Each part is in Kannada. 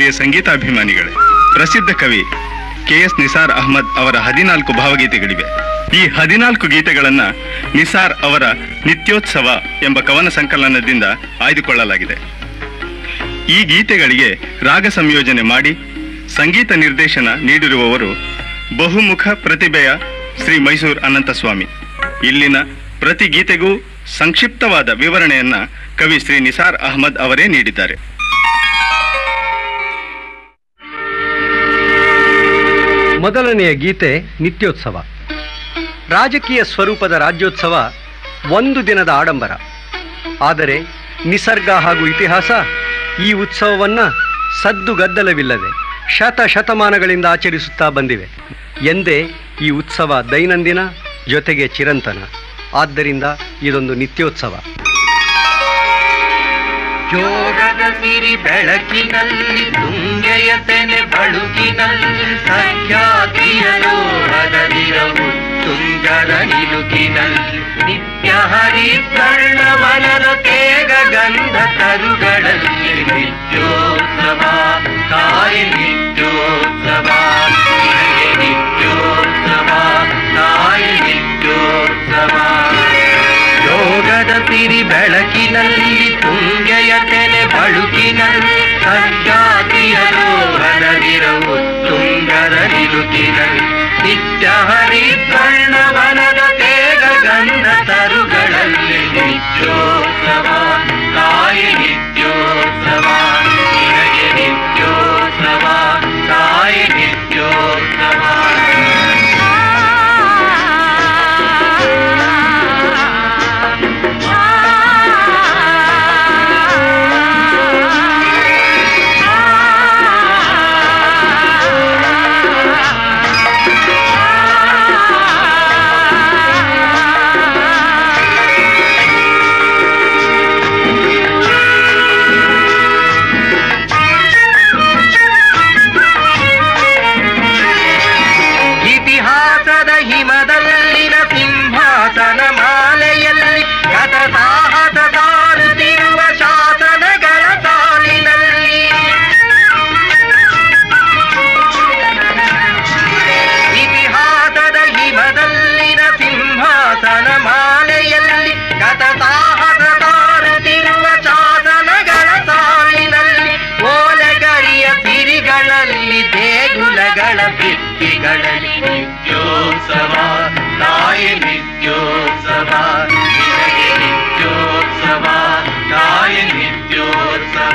ಪ್ರಿಯ ಸಂಗೀತಾಭಿಮಾನಿಗಳೇ ಪ್ರಸಿದ್ಧ ಕವಿ ಕೆ ಎಸ್ ನಿಸಾರ್ ಅಹಮದ್ ಅವರ ಹದಿನಾಲ್ಕು ಭಾವಗೀತೆಗಳಿವೆ ಈ ಹದಿನಾಲ್ಕು ಗೀತೆಗಳನ್ನ ನಿಸಾರ್ ಅವರ ನಿತ್ಯೋತ್ಸವ ಎಂಬ ಕವನ ಸಂಕಲನದಿಂದ ಆಯ್ದುಕೊಳ್ಳಲಾಗಿದೆ ಈ ಗೀತೆಗಳಿಗೆ ರಾಗ ಸಂಯೋಜನೆ ಮಾಡಿ ಸಂಗೀತ ನಿರ್ದೇಶನ ನೀಡಿರುವವರು ಬಹುಮುಖ ಪ್ರತಿಭೆಯ ಶ್ರೀ ಮೈಸೂರು ಅನಂತಸ್ವಾಮಿ ಇಲ್ಲಿನ ಪ್ರತಿ ಗೀತೆಗೂ ಸಂಕ್ಷಿಪ್ತವಾದ ವಿವರಣೆಯನ್ನ ಕವಿ ಶ್ರೀ ನಿಸಾರ್ ಅಹಮದ್ ಅವರೇ ನೀಡಿದ್ದಾರೆ ಮೊದಲನೆಯ ಗೀತೆ ನಿತ್ಯೋತ್ಸವ ರಾಜಕೀಯ ಸ್ವರೂಪದ ರಾಜ್ಯೋತ್ಸವ ಒಂದು ದಿನದ ಆಡಂಬರ ಆದರೆ ನಿಸರ್ಗ ಹಾಗೂ ಇತಿಹಾಸ ಈ ಉತ್ಸವವನ್ನು ಸದ್ದುಗದ್ದಲವಿಲ್ಲದೆ ಶತ ಶತಮಾನಗಳಿಂದ ಆಚರಿಸುತ್ತಾ ಬಂದಿವೆ ಎಂದೇ ಈ ಉತ್ಸವ ದೈನಂದಿನ ಜೊತೆಗೆ ಚಿರಂತನ ಆದ್ದರಿಂದ ಇದೊಂದು ನಿತ್ಯೋತ್ಸವ ಯೋಗದ ಸಿರಿ ಬೆಳಕಿನಲ್ಲಿ ತುಂಗೆಯ ತೆನೆ ಬಳುಕಿನಲ್ಲಿ ಸಖ್ಯಾತಿಯಲೋ ಹದದಿರವು ತುಂಗದ ನಿಲುಕಿನಲ್ಲಿ ನಿತ್ಯ ಹರಿದ್ವರ್ಣವನದ ತೇಗ ಗಂಧ ತರುಗಳಲ್ಲಿ ನಿತ್ಯೋತ್ಸವ ತಾಯಿ ನಿತ್ಯೋತ್ಸವ ನಿನಗೆ ನಿತ್ಯೋತ್ಸವ ತಾಯಿ ನಿತ್ಯೋತ್ಸವ ಯೋಗದ ಸಿರಿ ಬೆಳಕಿನಲ್ಲಿ ತುಂಗೆಯ ತೆನೆ ಬಳುಕಿನಲ್ಲಿ ಸಂಜಾತಿಯರು ಹರದಿರವು ತುಂಗರ ನಿಲುಕಿನಲ್ಲಿ ನಿತ್ಯ ಹರಿದ್ವರ್ಣವನದ ತೇಗ ಗಂಧ ತರುಗಳಲ್ಲಿ ನಿತ್ಯೋತ್ಸವ ತಾಯಿ ನಿತ್ಯೋತ್ಸವ ನಿನಗೆ ನಿತ್ಯೋತ್ಸವ ತಾಯಿ ನಿತ್ಯೋತ್ಸವ ಇತಿಹಾಸದ ಹಿಮದಲ್ಲಿನ ಸಿಂಹಾಸನ ಮಾಲೆಯಲ್ಲಿ ಗತ ಸಾಹಸ ಸಾರುತ್ತಿರುವ ಶಾಸನಗಳ ಸಾಲಿನಲ್ಲಿ ಇತಿಹಾಸದ ಹಿಮದಲ್ಲಿನ ಸಿಂಹಾಸನ ಮಾಲೆಯಲ್ಲಿ ಗತ ಸಾಹಸ ಸಾರುತ್ತಿರುವ ಶಾಸನಗಳ ಸಾಲಿನಲ್ಲಿ ಓಲೆಗರಿಯ ಸಿರಿಗಳಲ್ಲಿ ದೇಗುಲಗಳ ಭಿತ್ತಿಗಳಲ್ಲಿ ನಿತ್ಯೋತ್ಸವ ತಾಯಿ ನಿತ್ಯೋತ್ಸವ ನಿನಗೆ ನಿತ್ಯೋತ್ಸವ ತಾಯಿ ನಿತ್ಯೋತ್ಸವ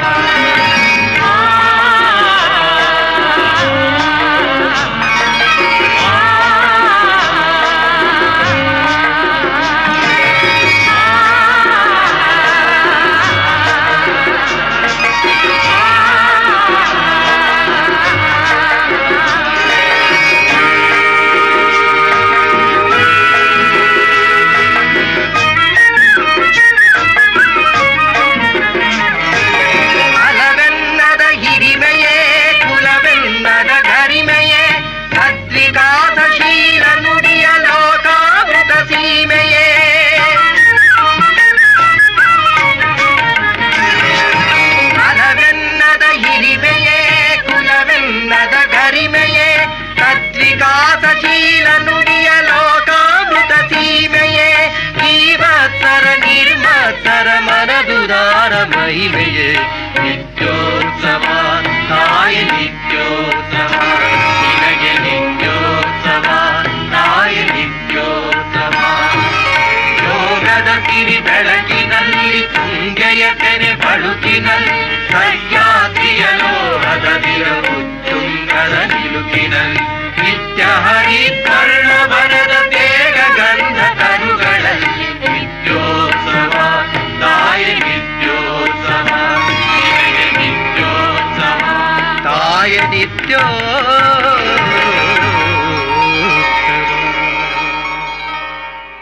ಫಲವೆನ್ನದ ಹಿರಿಮೆಯೇ ಕುಲವೆನ್ನದ ಗರಿಮೆಯೇ ಸದ್ವಿಕಾಸಶೀಲ ನುಡಿಯ ಲೋಕಾಮೃತ ಸೀಮೆಯೇ ಫಲವೆನ್ನದ ಹಿರಿಮೆಯೇ ಕುಲವೆನ್ನದ ಗರಿಮೆಯೇ ಸದ್ವಿಕಾಸಶೀಲ ನುಡಿಯ ಲೋಕಾಮೃತ ಸೀಮೆಯೇ ಜೀವತ್ತರ ನಿರ್ಮತ್ತರ ಮನದುದಾರ ಮಹಿಮೆಯೇ ನಿತ್ಯೋತ್ಸವ ತಾಯಿ ನಿತ್ಯೋತ್ಸವ ನಿನಗೆ ನಿತ್ಯೋತ್ಸವ ತಾಯಿ ನಿತ್ಯೋತ್ಸವ ಯೋಗದ ಸಿರಿ ಬೆಳಕಿನಲ್ಲಿ ತುಂಗೆಯ ತೆನೆ ಬಳುಕಿನಲ್ಲಿ ಸಹ್ಯಾದ್ರಿಯ ಲೋಹದ ದಿರವು ತುಂಗದ ನಿಲುಕಿನಲ್ಲಿ ನಿತ್ಯ ಹರಿದ್ವರ್ಣ ಬರದ ತೇಗ ಗಂಧ ಕರುಗಳಲ್ಲಿ ನಿತ್ಯೋತ್ಸವ ತಾಯಿ ನಿತ್ಯೋತ್ಸವ ನಿನಗೆ ನಿತ್ಯೋತ್ಸವ ತಾಯಿ ನಿತ್ಯೋತ್ಸವ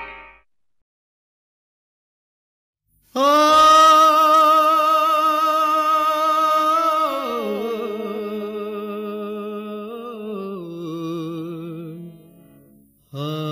ಆ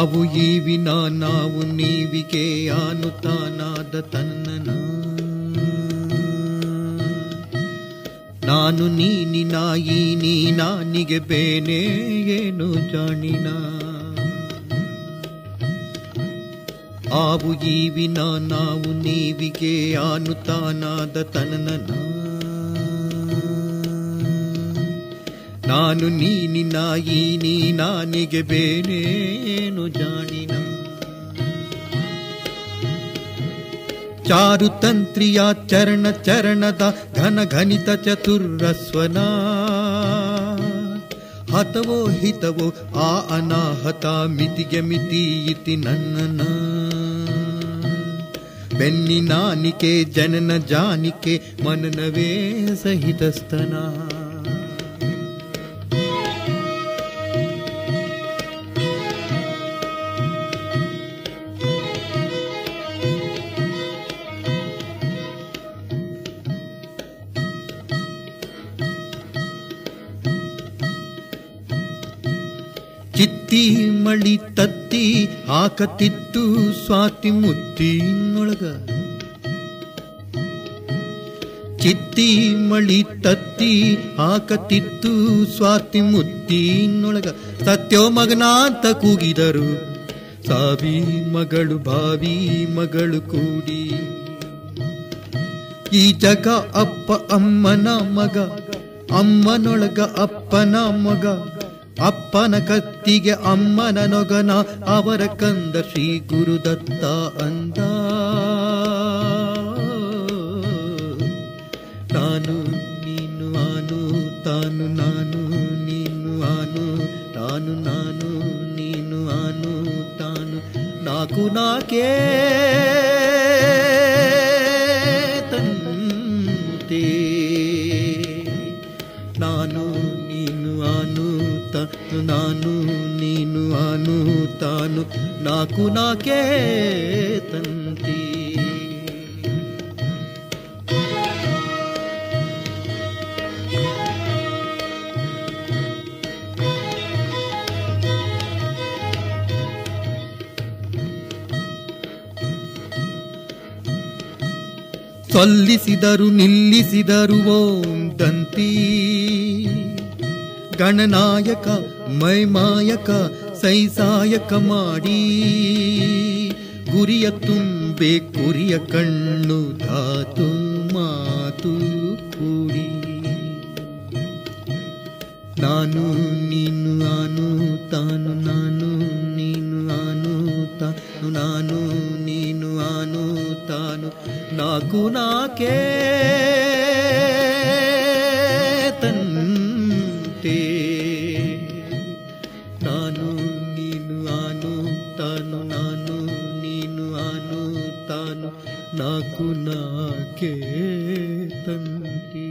ಆವು ಈವಿನ ನಾವು ನೀವಿಗೆ ಆನುತಾನಾದ ತನ್ನನ ನಾನು ನೀನಿನ ಈ ನೀ ನಾನಿಗೆ ಬೇನೆ ಏನು ಜಾಣಿನ ಆವು ಈವಿನ ನಾವು ನೀವಿಗೆ ಆನುತಾನಾದ ತನ್ನನ ನಾನು ನೀನಿನ ಈ ನೀ ನಾನಿಗೆ ಬೇನೇನು ಜಾಣಿನ ಚಾರುತಂತ್ರಿಯ ಚರಣ ಚರಣದ ಘನ ಘನಿತ ಚತುರ್ರಸ್ವನ ಹತವೋ ಹಿತವೋ ಆ ಅನಾಹತ ಮಿತಿಗೆ ಮಿತಿ ಇತಿ ನನ್ನನ ಬೆನ್ನಿನಾನಿಕೆ ಜನನ ಜಾನಿಕೆ ಮನನವೇ ಸಹಿತಸ್ತನ ಚಿತ್ತಿ ಮಳಿ ತತ್ತಿ ಹಾಕತಿತ್ತು ಸ್ವಾತಿ ಮುತ್ತಿನೊಳಗ ಚಿತ್ತಿ ಮಳಿ ತತ್ತಿ ಹಾಕತಿತ್ತು ಸ್ವಾತಿ ಮುತ್ತಿನೊಳಗ ಸತ್ಯೋ ಮಗನಾಂತ ಕೂಗಿದರು ಸಾವಿ ಮಗಳು ಭಾವಿ ಮಗಳು ಕೂಡಿ ಈ ಜಗ ಅಪ್ಪ ಅಮ್ಮನ ಮಗ ಅಮ್ಮನೊಳಗ ಅಪ್ಪನ ಮಗ ಅಪ್ಪನ ಕತ್ತಿಗೆ ಅಮ್ಮನ ನೊಗನ ಅವರ ಕಂದ ಶ್ರೀ ಗುರುದತ್ತ ಅಂದ ನಾನು ನೀನು ಆನು ತಾನು ನಾನು ನೀನು ಆನು ತಾನು ನಾನು ನೀನು ಆನು ತಾನು ನಾಕು ನಾಕೇ ತಂತೆ ನಾನು ನೀನು ಆನು ತಾನು ನಾನು ನೀನು ಆನು ತಾನು ನಾಕು ನಾಕೇ ತಂತಿ ಸೊಲ್ಲಿಸಿದರು ನಿಲ್ಲಿಸಿದರು ಓಂ ದಂತಿ ಗಣನಾಯಕ ಮೈಮಾಯಕ ಸೈಸಾಯಕ ಮಾಡಿ ಗುರಿಯ ತುಂಬೆ ಕುರಿಯ ಕಣ್ಣು ಧಾತು ಮಾತು ಕೂಡಿ ನಾನು ನೀನು ಆನು ತಾನು ನಾನು ನೀನು ಆನು ತಾನು ನಾನು ನೀನು ಆನು ತಾನು ನಾಕು ನಾಕೇ ತಂತೆ ನಾನು ನೀನು ಆನು ತಾನು ನಾನು ನೀನು ಆನು ತಾನು ನಾಕು ನಾಕೇ ತಂತಿ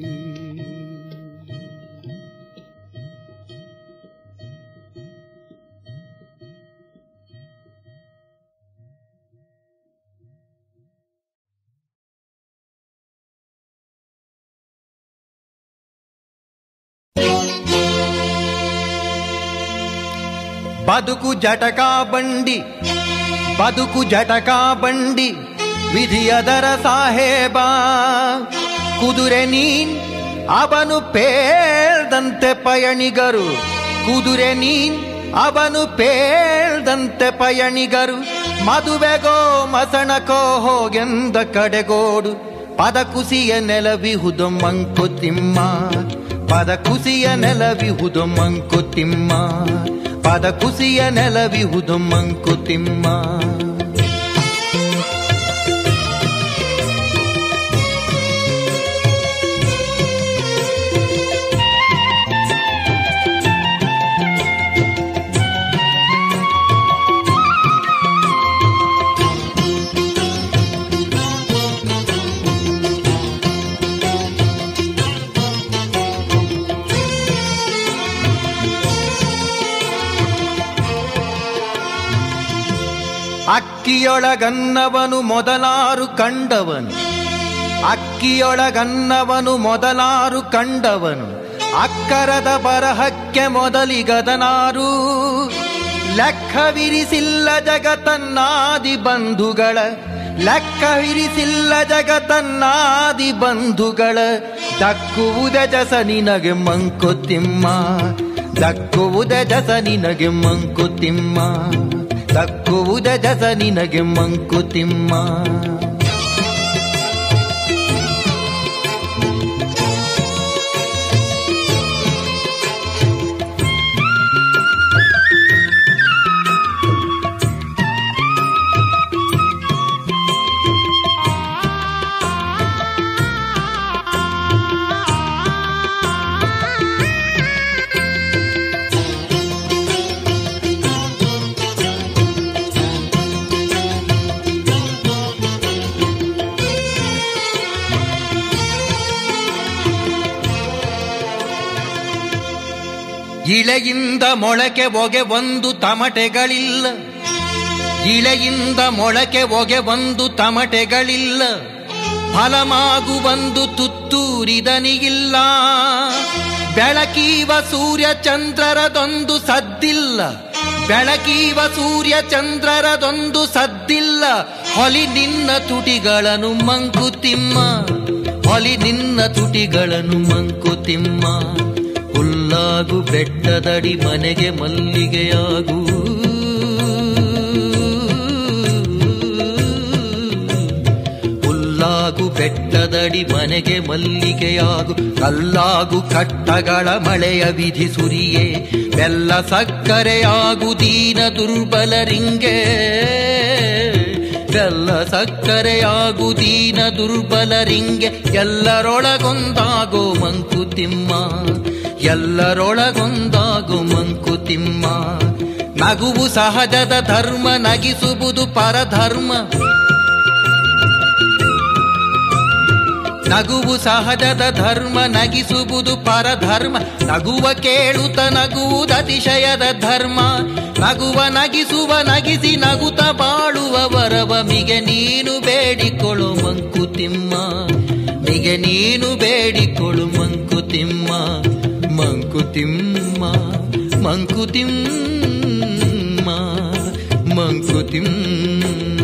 ಬದುಕು ಜಟಕ ಬಂಡಿ ಬದುಕು ಜಟಕ ಬಂಡಿ ವಿಧಿಯದರ ಸಾಹೇಬ ಕುದುರೆ ನೀನ್ ಅವನು ಪೇಳ್ದಂತೆ ಪಯಣಿಗರು ಕುದುರೆ ನೀನ್ ಅವನು ಪೇಳ್ದಂತೆ ಪಯಣಿಗರು ಮದುವೆಗೋ ಮಸಣಕೋ ಹೋಗೆಂದ ಕಡೆಗೋಡು ಪದ ಕುಸಿಯ ನೆಲವಿಹುದು ಮಂಕುತಿಮ್ಮ ಪದ ಕುಸಿಯ ನೆಲವಿಹುದು ಮಂಕುತಿಮ್ಮ ಪದ ಕುಸಿಯ ನೆಲವಿಹುದು ಮಂಕುತಿಮ್ಮ ಅಕ್ಕಿಯೊಳಗನ್ನವನು ಮೊದಲಾರು ಕಂಡವನು ಅಕ್ಕಿಯೊಳಗನ್ನವನು ಮೊದಲಾರು ಕಂಡವನು ಅಕ್ಕರದ ಬರಹಕ್ಕೆ ಮೊದಲಿಗದನಾರು ಲೆಕ್ಕವಿರಿಸಿಲ್ಲ ಜಗತನ್ನಾದಿ ಬಂಧುಗಳ ಲೆಕ್ಕವಿರಿಸಿಲ್ಲ ಜಗತನ್ನಾದಿ ಬಂಧುಗಳ ದಕ್ಕುವುದ ಜಸ ನಿನಗೆ ಮಂಕುತಿಮ್ಮ ದಕ್ಕುವುದ ಜಸ ನಿನಗೆ ಮಂಕುತಿಮ್ಮ ದಕ್ಕುವುದ ಜಸ ನಿನಗೆ ಮಂಕುತಿಮ್ಮ ಇಳೆಯಿಂದ ಮೊಳಕೆ ಒಗೆ ಒಂದು ತಮಟೆಗಳಿಲ್ಲ ಇಳೆಯಿಂದ ಮೊಳಕೆ ಒಗೆ ಒಂದು ತಮಟೆಗಳಿಲ್ಲ ಫಲಮಾಗು ಒಂದು ತುತ್ತೂರಿದನಿಗಿಲ್ಲ ಬೆಳಕೀವ ಸೂರ್ಯ ಚಂದ್ರರದೊಂದು ಸದ್ದಿಲ್ಲ ಬೆಳಕೀವ ಸೂರ್ಯ ಚಂದ್ರರದೊಂದು ಸದ್ದಿಲ್ಲ ಹೊಲಿ ನಿನ್ನ ತುಟಿಗಳನ್ನು ಮಂಕುತಿಮ್ಮ ಹೊಲಿ ನಿನ್ನ ತುಟಿಗಳನ್ನು ಮಂಕುತಿಮ್ಮ ಹುಲ್ಲಾಗು ಬೆಟ್ಟದಡಿ ಮನೆಗೆ ಮಲ್ಲಿಗೆಯಾಗು ಹುಲ್ಲಾಗು ಬೆಟ್ಟದಡಿ ಮನೆಗೆ ಮಲ್ಲಿಗೆಯಾಗು ಕಲ್ಲಾಗು ಕಟ್ಟಗಳ ಮಳೆಯ ವಿಧಿ ಸುರಿಯೇ ಬೆಲ್ಲ ಸಕ್ಕರೆಯಾಗು ದೀನ ದುರ್ಬಲರಿಂಗೆ ಬೆಲ್ಲ ಸಕ್ಕರೆಯಾಗು ದೀನ ದುರ್ಬಲರಿಂಗೆ ಎಲ್ಲರೊಳಗೊಂದಾಗೋ ಮಂಕುತಿಮ್ಮ ಎಲ್ಲರೊಳಗೊಂದಾಗು ಮಂಕುತಿಮ್ಮ ನಗುವು ಸಹಜದ ಧರ್ಮ ನಗಿಸುವುದು ಪರಧರ್ಮ ನಗುವು ಸಹಜದ ಧರ್ಮ ನಗಿಸುವುದು ಪರಧರ್ಮ ನಗುವ ಕೇಳುತ್ತ ನಗುವುದು ಅತಿಶಯದ ಧರ್ಮ ನಗುವ ನಗಿಸುವ ನಗಿಸಿ ನಗುತ್ತ ಬಾಳುವ ವರವ ಮಿಗೆ ನೀನು ಬೇಡಿಕೊಳ್ಳು ಮಂಕುತಿಮ್ಮ ಮಿಗೆ ನೀನು ಬೇಡಿಕೊಳ್ಳು ಮಂಕುತಿಮ್ಮ ಮಂಕುತಿಮ್ಮ ಮಂಕುತಿಮ್ಮ ಮಂಕುತಿಮ್ಮ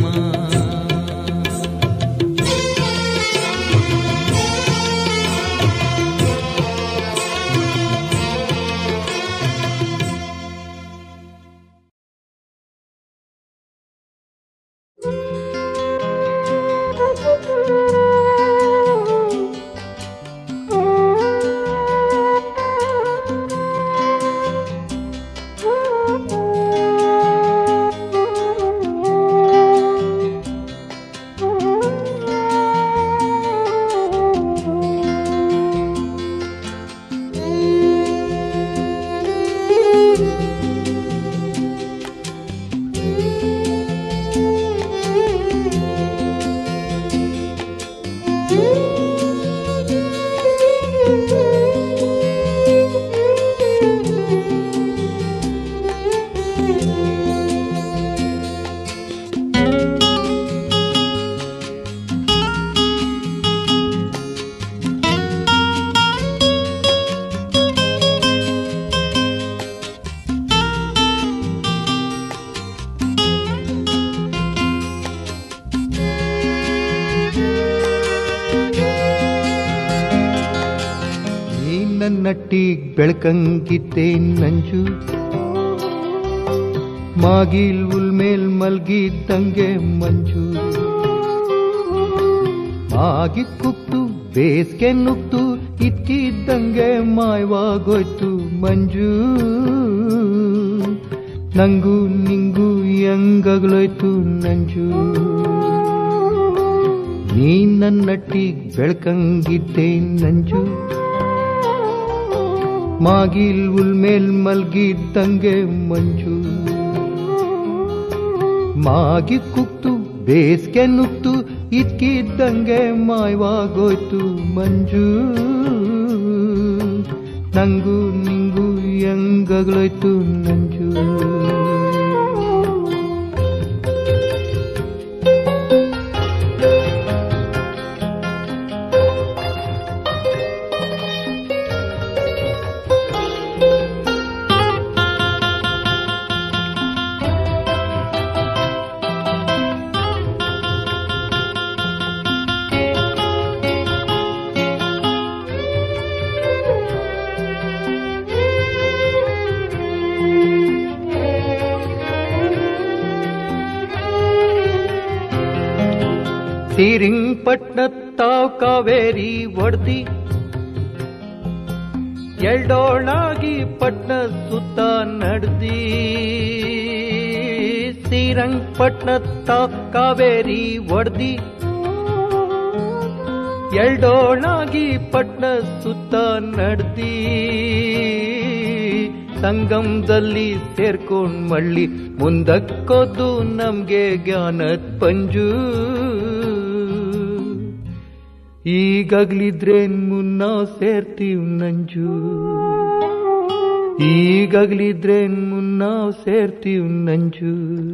ನೀ ನನ್ನಟ್ಟಿಗ್ ಬೆಳಕಂಗಿದ್ದೆ ನಂಜು ಮಾಗಿಲ್ ಉಲ್ಮೇಲ್ ಮಲ್ಗಿದ್ದಂಗೆ ಮಂಜು ಮಾಗಿ ಕುಕ್ತು ಬೇಸ್ಗೆ ನುಗ್ತು ಇದ್ಕಿದ್ದಂಗೆ ಮಾಯವಾಗೋಯ್ತು ಮಂಜು ನಂಗೂ ನಿಂಗೂ ಹೆಂಗಗ್ಲೋಯ್ತು ನಂಜು ನೀ ನನ್ನಟ್ಟಿಗ್ ಬೆಳಕಂಗಿದ್ದೆ ನಂಜು ಮಾಗಿಲ್ ಉಲ್ಮೇಲ್ ಮಲ್ಗಿದ್ದಂಗೆ ಮಂಜು ಮಾಗಿ ಕುಕ್ತು ಬೇಸ್ಗೆ ನುಗ್ತು ಇದ್ಕಿದ್ದಂಗೆ ಮಾಯವಾಗೋಯ್ತು ಮಂಜು ನಂಗೂ ನಿಂಗೂ ಹೆಂಗಗ್ಲೋಯ್ತು ನಂಜು ಶ್ರೀರಿಂಗ್ಪಟ್ನತ್ತಾವ್ ಕಾವೇರಿ ಒಡ್ದಿ ಎಲ್ಡೋಳಾಗಿ ಪಟ್ನ ಸುತ್ತ ನಡ್ದಿ ಶ್ರೀರಂಗಪಟ್ನತ್ತಾವ್ ಕಾವೇರಿ ಒಡ್ದಿ ಎಲ್ಡೋಳಾಗಿ ಪಟ್ನ ಸುತ್ತ ನಡ್ದಿ ಸಂಗಮದಲ್ಲಿ ಸೇರ್ಕೊಂಡ್ ಮಳ್ಳಿ ಮುಂದಕ್ಕೋದು ನಮ್ಗೆ ಜ್ಞಾನದ ಪಂಜು ಈಗಾಗ್ಲಿದ್ರೇನ್ ಮುನ್ನ ಸೇರ್ತೀವ್ ನಂಜು ಈಗಾಗ್ಲಿದ್ರೇನ್ ಮುನ್ನ ಸೇರ್ತೀವ್ ನಂಜು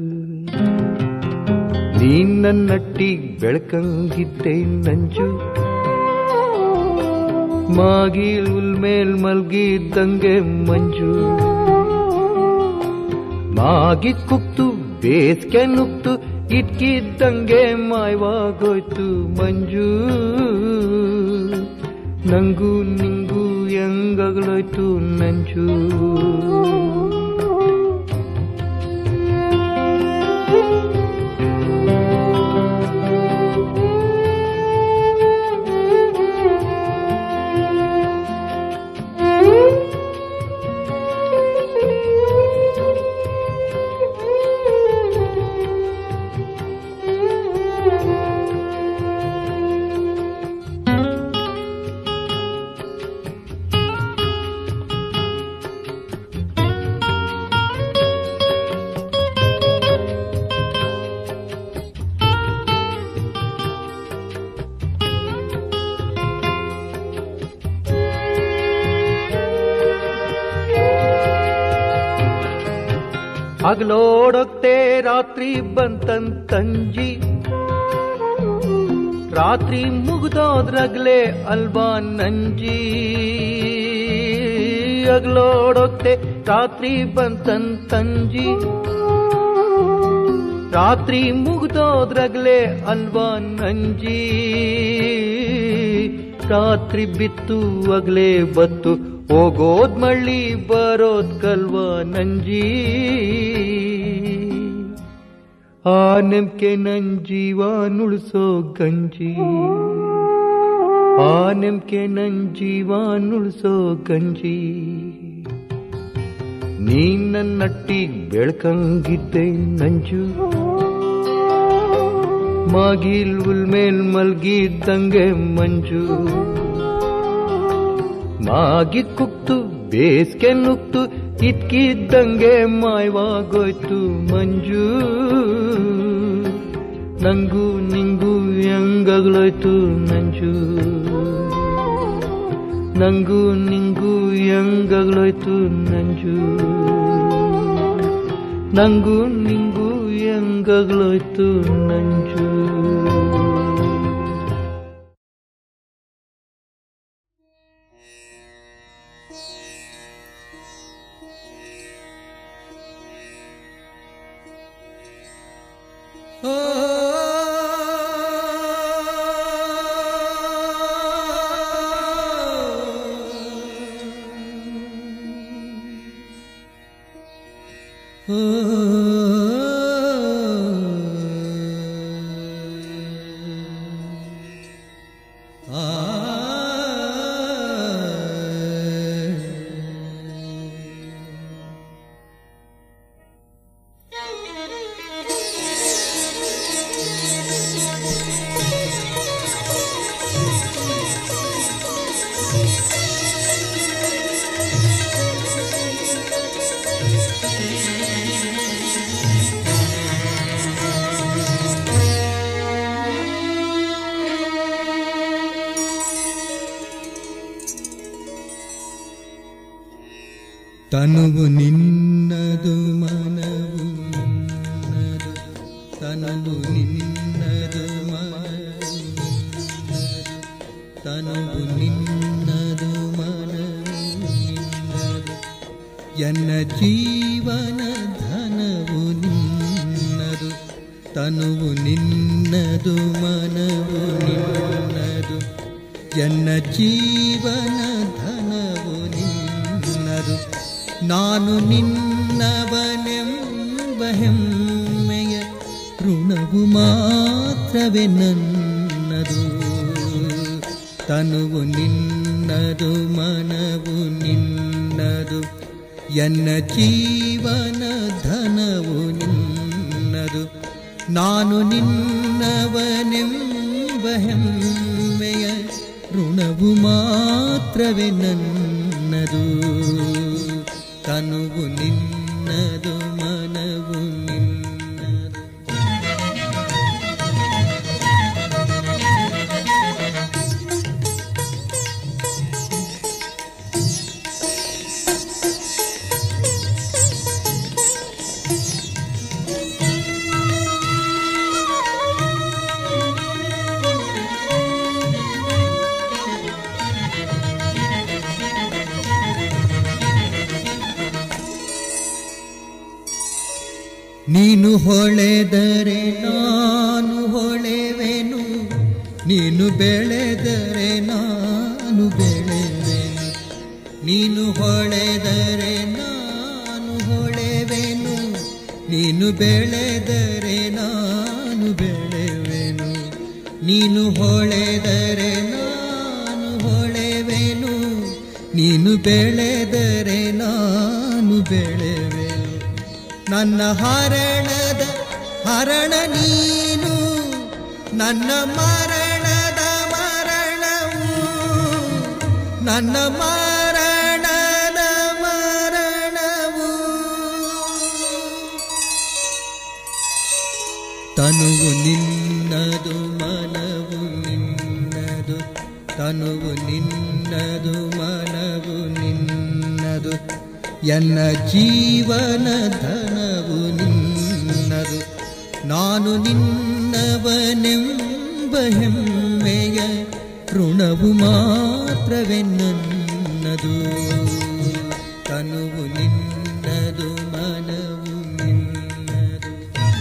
ನೀನ್ ನನ್ನಟ್ಟಿಗ್ ಬೆಳಕಂಗಿದ್ದೆ ನಂಜು ಮಾಗಿಲ್ ಉಲ್ಮೇಲ್ ಮಲ್ಗಿದ್ದಂಗೆ ಮಂಜು ಮಾಗಿ ಕುಕ್ತು ಬೇಸ್ಗೆ ನುಕ್ತು ಇಟ್ಕಿದ್ದಂಗೆ ಮಾಯವಾಗೋಯ್ತು ಮಂಜು ನಂಗೂ ನಿಂಗೂ ಹೆಂಗಗಳೋಯ್ತು ನಂಜು ಹಗಲೋಡೊತ್ತೆ ರಾತ್ರಿ ಬಂತಂತಂಜಿ ರಾತ್ರಿ ಮುಗ್ದೋದ್ರಗ್ಲೆ ಅಲ್ವಾ ನಂಜಿ ಹಗಲೋಡೊತ್ತೆ ರಾತ್ರಿ ಬಂತಂತಂಜಿ ರಾತ್ರಿ ಮುಗ್ದೋದ್ರಗ್ಲೆ ಅಲ್ವಾ ನಂಜಿ ರಾತ್ರಿ ಬಿತ್ತು ಅಗ್ಲೇ ಬತ್ತು ಹೋಗೋದ್ ಮಳ್ಳಿ ಬರೋದ್ ಕಲ್ವಾ ನಂಜಿ ಆ ನೆಮ್ಕೆ ನನ್ ಜೀವ ನುಳ್ಸೋ ಗಂಜಿ ಆ ನೆಮ್ಕೆ ನನ್ ಜೀವ ನುಳ್ಸೋ ಗಂಜಿ ನೀನ್ ನನ್ನಟ್ಟಿಗ್ ಬೆಳ್ಕಂಗಿದ್ದೆ ನಂಜು ಮಾಗಿಲ್ ಉಲ್ಮೇಲ್ ಮಲ್ಗಿದ್ದಂಗೆ ಮಂಜು ಮಾಗಿ ಕುಕ್ತು ಬೇಸ್ಗೆ ನುಕ್ತು ಇದ್ಕಿದ್ದಂಗೆ ಮಾಯವಾಗೋಯ್ತು ಮಂಜು ನಂಗೂ ನಿಂಗೂ ಹೆಂಗಗ್ಲೋಯ್ತು ನಂಜು ನಂಗೂ ನಿಂಗೂ ಹೆಂಗಗ್ಲೋಯ್ತು ನಂಜು ನಂಗೂ ನಿಂಗೂ ಹೆಂಗಗ್ಲೋಯ್ತು ನಂಜು ತನುವು ನಿನ್ನದು ಮನವು ನಿನ್ನದು ತನುವು ನಿನ್ನದು ಮನವು ನಿನ್ನದು ತನುವು ನಿನ್ನದು ಮನವು ನಿನ್ನದು ಎನ್ನ ಜೀವನ ಧನವು ನಿನ್ನದು ತನುವು ನಿನ್ನದು ಮನವು ನಿನ್ನದು ಎನ್ನ ಜೀವನ ಧನವು ನಿನ್ನದು ನಾನು ನಿನ್ನವನೆಂಬ ಹೆಮ್ಮೆಯ ಋಣವು ಮಾತ್ರವೇ ನನ್ನ ನಿನ್ನದು ತನುವು ನಿನ್ನದು ಮನವು ನಿನ್ನದು ಎನ್ನ ಜೀವನ ಧನವು ನಿನ್ನದು ನಾನು ನಿನ್ನವನೆಂಬ ಹೆಮ್ಮೆಯ ಋಣವು ಮಾತ್ರವೇ ನನ್ನದು ತನುವು ನಿನ್ನದು ಮನವು ನಿನ್ನದು ನೀನು ಹೊಳೆದರೆ ನಾನು ಹೊಳೆವೆನು ನೀನು ಬೆಳೆದರೆ ನಾನು ಬೆಳೆವೆನು ನೀನು ಹೊಳೆದರೆ ನಾನು ಹೊಳೆವೆನು ನೀನು ಬೆಳೆದರೆ ನಾನು ಬೆಳೆವೆನು ನೀನು ಹೊಳೆದರೆ ನಾನು ಹೊಳೆವೆನು ನೀನು ಬೆಳೆದರೆ ನಾನು ಬೆಳೆವೆನು ನನ್ನ ಹರಣದ ಹರಣ ನೀನು ನನ್ನ ಮರಣದ ಮರಣವು ನನ್ನ ಮರಣದ ಮರಣವು ತನುವು ನಿನ್ನದು ಮನವು ನಿನ್ನದು ತನುವು ನಿನ್ನದು ಮನವು ನಿನ್ನದು ಎನ್ನ ಜೀವನ ಧನವು ನಿನ್ನದು ನಾನು ನಿನ್ನವನೆಂಬ ಹೆಮ್ಮೆಯ ಋಣವು ಮಾತ್ರವೇ ನನ್ನದು ತನುವು ನಿನ್ನದು ಮನವು ನಿನ್ನದು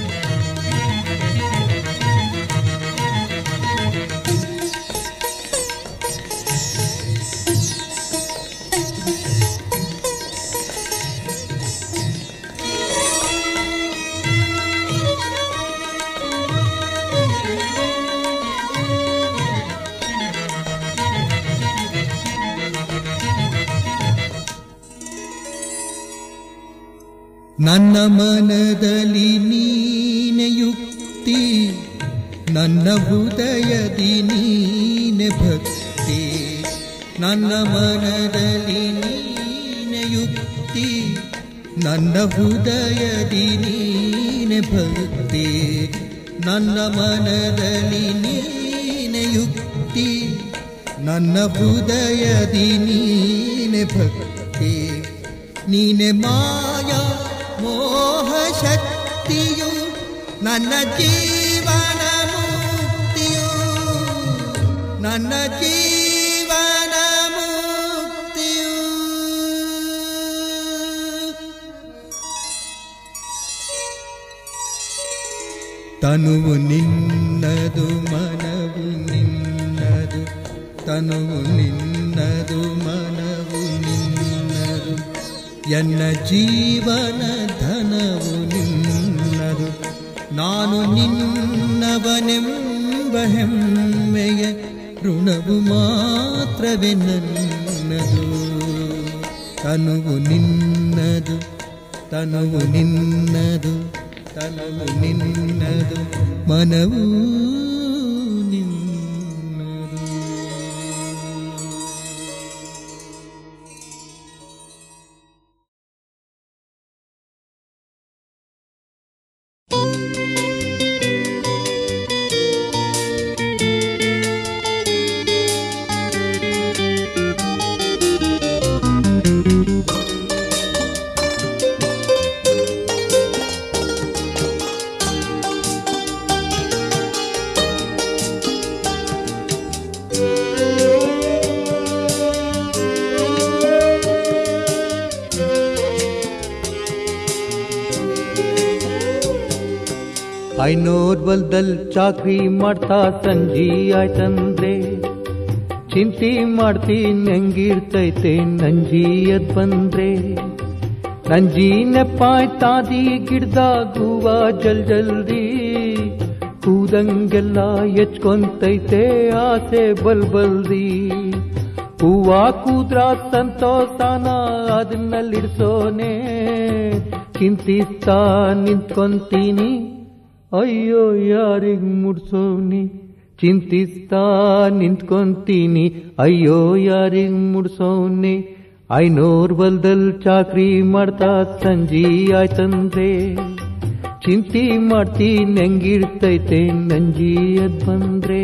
ನನ್ನ ಮನದಲ್ಲಿ ನೀನೆ ಯುಕ್ತಿ ನನ್ನ ಹೃದಯದಿ ನೀನೆ ಭಕ್ತಿ ನನ್ನ ಮನದಲ್ಲಿ ನೀನೆ ಯುಕ್ತಿ ನನ್ನ ಹೃದಯದಿ ನೀನೆ ಭಕ್ತಿ ನನ್ನ ಮನದಲ್ಲಿ ನೀನೆ ಯುಕ್ತಿ ನನ್ನ ಹೃದಯದಿ ನೀನೆ ಭಕ್ತಿ ನೀನೆ ಮಾಯಾ ಮೋಹ ಶಕ್ತಿಯು ನನ್ನ ಜೀವನ ಮುಕ್ತಿಯು ನನ್ನ ಜೀವನ ಮುಕ್ತಿಯು ತನುವು ನಿನ್ನದು ಮನವು ನಿನ್ನದು ತನುವು ನಿನ್ನದು ಮನವು ನಿನ್ನದು ಎನ್ನ ಜೀವನ ಧನವು ನಿನ್ನದು ನಾನು ನಿನ್ನವನೆಂಬ ಹೆಮ್ಮೆಯ ಋಣವು ಮಾತ್ರವೇ ನನ್ನದು ತನುವು ನಿನ್ನದು ತನುವು ನಿನ್ನದು ತನುವು ನಿನ್ನದು ಮನವು ನಿನ್ನದು ಐನೂರ್ ಹೊಲ್ದಲ್ ಚಾಕ್ರಿ ಮಾಡ್ತಾ ಸಂಜಿ ಆಯ್ತಂದ್ರೆ ಚಿಂತೆ ಮಾಡ್ತೀನಿ ಹೆಂಗಿರ್ತೈತೆ ನಂಜಿ ಎದ್ ಬಂದ್ರೆ ನಂಜಿ ನೆಪ್ಪಾಯ್ತಾದಿ ಗಿಡ್ದಾಗುವ ಜಲ್ ಜಲ್ದಿ ಕೂದಂಗೆಲ್ಲ ಹೆಚ್ಕೊಂತೈತೆ ಆಸೆ ಬಲ್ಬಲ್ದಿ ಹೂವ ಕೂದ್ರ ಸಂತೋಷನ ಅದನ್ನಲ್ಲಿಡ್ಸೋನೆ ಚಿಂತಿಸ್ತಾ ನಿಂತ್ಕೊಂತೀನಿ ಅಯ್ಯೋ ಯಾರಿಗ್ ಮುಡ್ಸೋನಿ ಚಿಂತಿಸ್ತಾ ನಿಂತ್ಕೊಂತೀನಿ ಅಯ್ಯೋ ಯಾರಿಗ್ ಮುಡ್ಸೋನಿ ಐನೂರ್ ಬಲ್ದಲ್ ಚಾಕ್ರಿ ಮಾಡ್ತಾ ಸಂಜಿ ಆಯ್ತಂದ್ರೆ ಚಿಂತಿ ಮಾಡ್ತೀನಿ ಹೆಂಗಿರ್ತೈತೆ ನಂಜಿ ಅದ್ ಬಂದ್ರೆ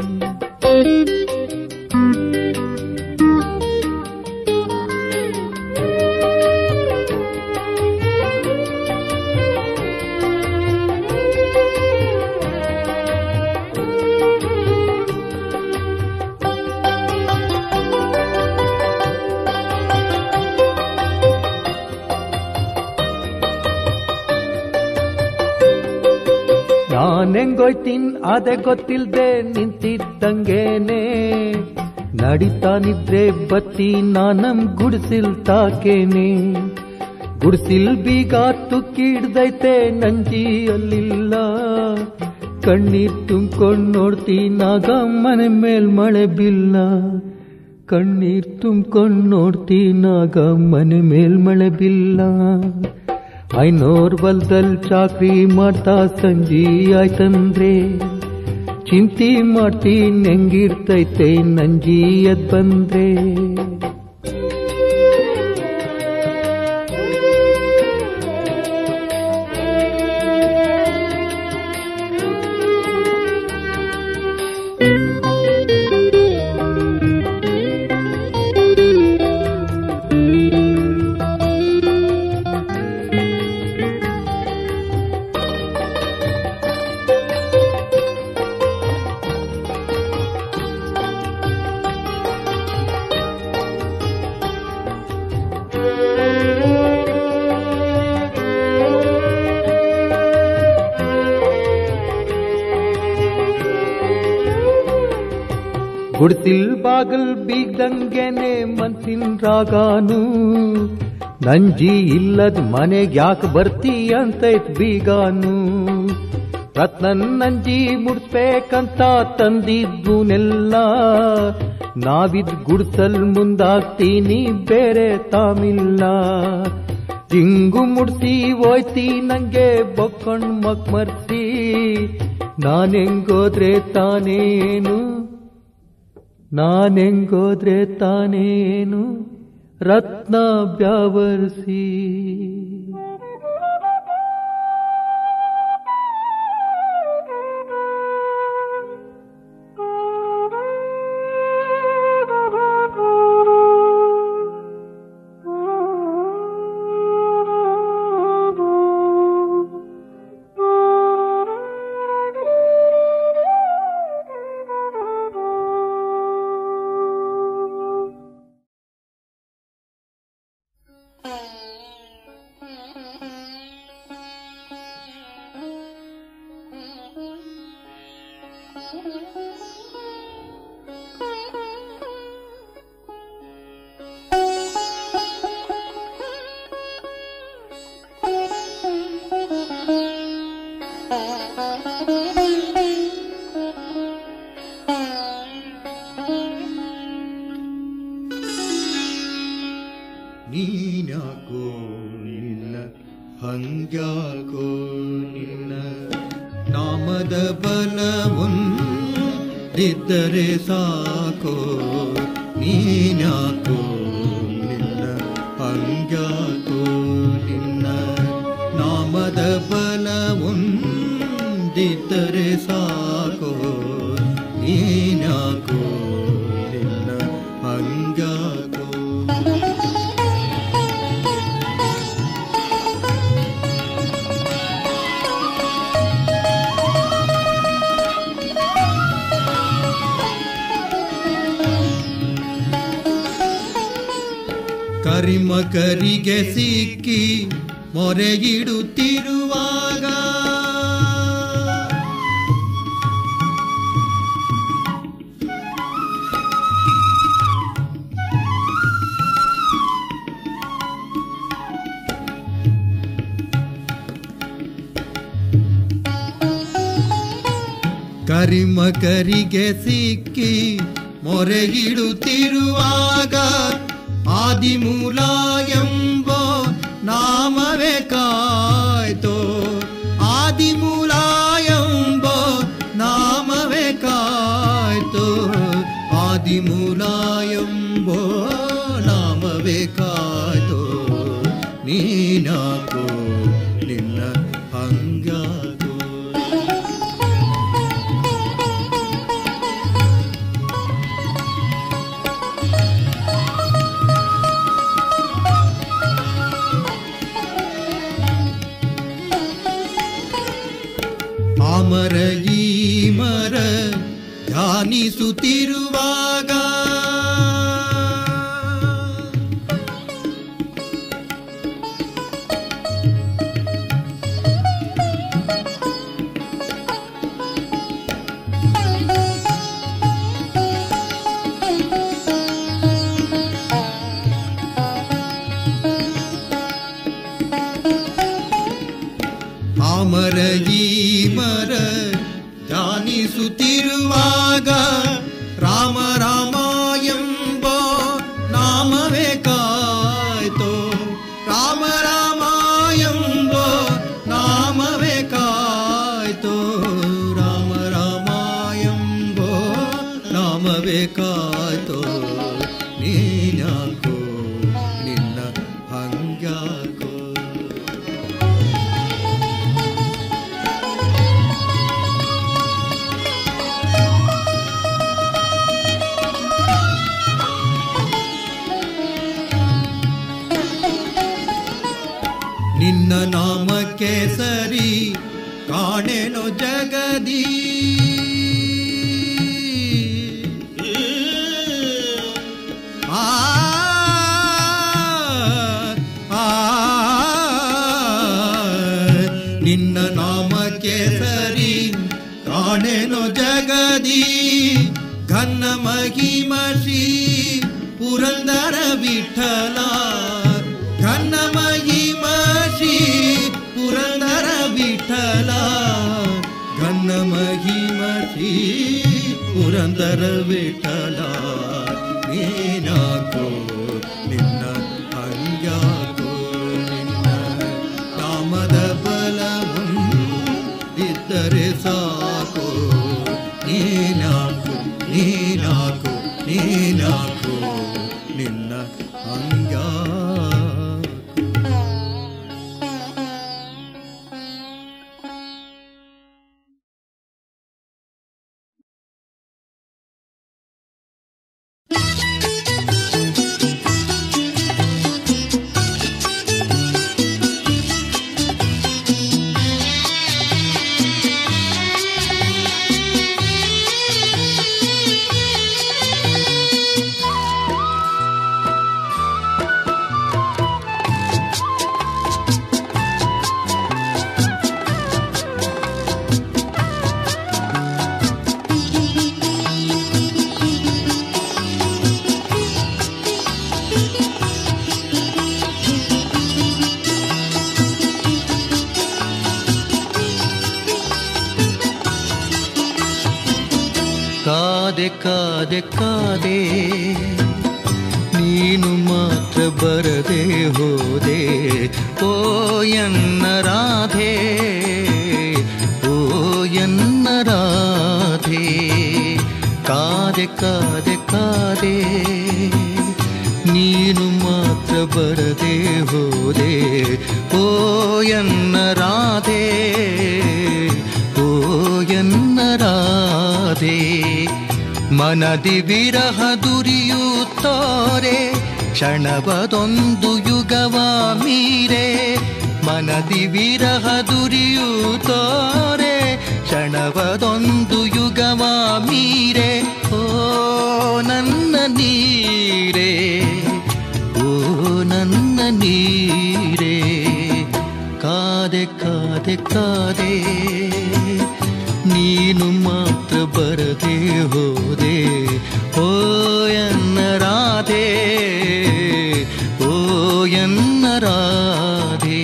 ನಾನ್ ಹೆಂಗೋಯ್ತೀನ್ ಅದೇ ಗೊತ್ತಿಲ್ದೆ ನಿಂತಿದ್ದಂಗೇನೆ ನಡಿತಾನಿದ್ರೆ ಬತ್ತಿ ನಾನಮ್ ಗುಡಿಸಿಲ್ ತಾಕೇನೆ ಗುಡಿಸಿಲ್ ಬೀಗ ತುಕ್ಕಿಡ್ದೈತೆ ನಂಜಿ ಅಲ್ಲಿಲ್ಲ ಕಣ್ಣೀರ್ ತುಂಬ್ಕೊಂಡ್ ನೋಡ್ತೀನಾಗ ಮನೆ ಮೇಲ್ ಮಳೆ ಬಿಲ್ಲ ಕಣ್ಣೀರ್ ತುಂಬ್ಕೊಂಡ್ ನೋಡ್ತೀನಾಗ ಮನೆ ಮೇಲ್ ಮಳೆ ಬಿಲ್ಲ ಐನೂರ್ ಬಲ್ದಲ್ ಚಾಕ್ರಿ ಮಾಡ್ತಾ ಸಂಜಿ ಆಯ್ತಂದ್ರೆ ಚಿಂತಿ ಮಾಡ್ತೀನಿ ಹೆಂಗಿರ್ತೈತೆ ನಂಜಿ ಅದ್ ಬಂದ್ರೆ ಗುಡ್ತಿಲ್ ಬಾಗಲ್ ಬೀಗ್ದಂಗೆನೆ ಮನ್ಸಿನ್ ರಾಗಾನು ನಂಜಿ ಇಲ್ಲದ್ ಮನೆಗ್ ಯಾಕೆ ಬರ್ತಿ ಅಂತೈತ್ ಬೀಗಾನು ರತ್ನನ್ ನಂಜಿ ಮುಡ್ಸ್ಬೇಕಂತ ತಂದಿದ್ದುನೆಲ್ಲ ನಾವಿದ್ ಗುಡ್ಸಲ್ ಮುಂದಾಗ್ತೀನಿ ಬೇರೆ ತಾಮಿಲ್ಲ ಹಿಂಗು ಮುಡ್ಸಿ ಹೋಯ್ತಿ ನಂಗೆ ಬೊಕ್ಕೊಂಡ್ ಮಕ್ ಮರ್ಸಿ ನಾನೆಂಗೋದ್ರೆ ತಾನೇನು ನಾನೆಂಗೋದ್ರೆ ತಾನೇನು ರತ್ನ ಬ್ಯಾವರ್ಸಿ ನೀನ್ಯಾಕೋ ನಿನ್ನ ಹಂಗ್ಯಾಕೋ ನಿನ್ನ ನಾಮದ ಬಲವೊಂದಿದ್ದರೆ ಸಾಕೋ ನೀನ್ಯಾಕೋ ನಿನ್ನ ಹಂಗ್ಯಾಕೋ ನಿನ್ನ ನಾಮದ ಬಲವೊಂದಿದ್ದರೆ ಸಾಕೋ ನೀನ್ಯಾಕೋ ನಿನ್ನ ಹಂಗ್ಯಾಕೋ ಕರಿಮಕರಿಗೆ ಸಿಕ್ಕಿ ಮೊರೆಗಿಡುತ್ತಿರುವಾಗ ಮರಿಮಕರಿಗೆ ಸಿಕ್ಕಿ ಮೊರೆಗಿಡುತ್ತಿರುವಾಗ ಆದಿಮೂಲ ಎಂಬ ನಾಮವೇ ಕಾಯ್ತೋ ಆದಿಮೂಲ ಎಂಬ ನಾಮವೇ ಕಾಯ್ತೋ ಆದಿಮೂಲ ಎಂಬ ನಾಮವೇ ಕಾಯ್ತೋ ನೀನಾಕೋ ನಿನ್ನ ಹಂಗ್ಯಾಕೋ ಅಮರ ಈ ಮರ ಧ್ಯಾನಿಸುತ್ತಿರುವಾಗ ಅಮರ ಈ ಮರ ಧ್ಯಾನಿಸುತ್ತಿರುವಾಗ ರಾಮ ರಾಮ ಎಂಬ ನಾಮವೇ ಕಾಯ್ತೋ ರಾಮ ರಾಮ ಎಂಬ ನಾಮವೇ ಕಾಯ್ತೋ ರಾಮ ರಾಮ ಎಂಬ ನಾಮವೇ ಕಾಯ್ತೋ ನೀನ್ಯಾಕೋ ನಿನ್ನ ಹಂಗ್ಯಾಕೋ ನಿನ್ನ ನಾಮಕ್ಕೆ ಸರಿ ಕಾಣೆನು ಜಗದಿ ಆ ಆ, ನಿನ್ನ ನಾಮಕ್ಕೆ ಸರಿ ಕಾಣೆನು ಜಗದಿ ಘನ ಮಹಿಮಶಿ ಪುರಂದರ ವಿಠಲ ಘನ ಮಹಿಮಶಿ ಪುರಂದರ ವಿಠಲ ಘನ ಮಹಿಮಶಿ ಪುರಂದರ ವಿಠಲ ನೀನಾಕೋ ನಿನ್ನ ಹಂಗ್ಯಾಕೋ ನಿನ್ನ ನಾಮದ ಬಲವೊಂದಿದ್ದರೆ ಸಾಕು ನೀನಾಕು ನೀನಾಕು ನೀನಾಕು ನಿನ್ನ ಹಂಗ್ಯಾಕು ಕಾದೆ ಕಾದೆ ಕಾದೆ ನೀನು ಮಾತ್ರ ಬರದೆ ಹೋದೆ ಓ ಎನ್ನ ರಾಧೆ ಓ ಎನ್ನ ರಾಧೆ ಕಾದೆ ಕಾದೆ ಕಾದೆ ನೀನು ಮಾತ್ರ ಬರದೆ ಹೋದೆ ಓ ಎನ್ನ ರಾಧೆ ಓ ಎನ್ನ ರಾಧೆ ಮನದಿ ವಿರಹ ದುರಿಯುತ್ತೋರೆ ಕ್ಷಣವದೊಂದು ಯುಗವ ಮೀರೆ ಮನದಿ ವಿರಹ ದುರಿಯುತ್ತೋರೆ ಕ್ಷಣವದೊಂದು ಯುಗವ ಮೀರೆ ಓ ನನ್ನ ನೀರೇ ಓ ನನ್ನ ನೀರೇ ಕಾದೆ ಕಾದೆ ಕಾದೆ ನೀನು ಮಾತ್ರ ಬರದೆ ಹೋದೆ ಓ ಎನ್ನ ರಾಧೆ ಓ ಎನ್ನ ರಾಧೆ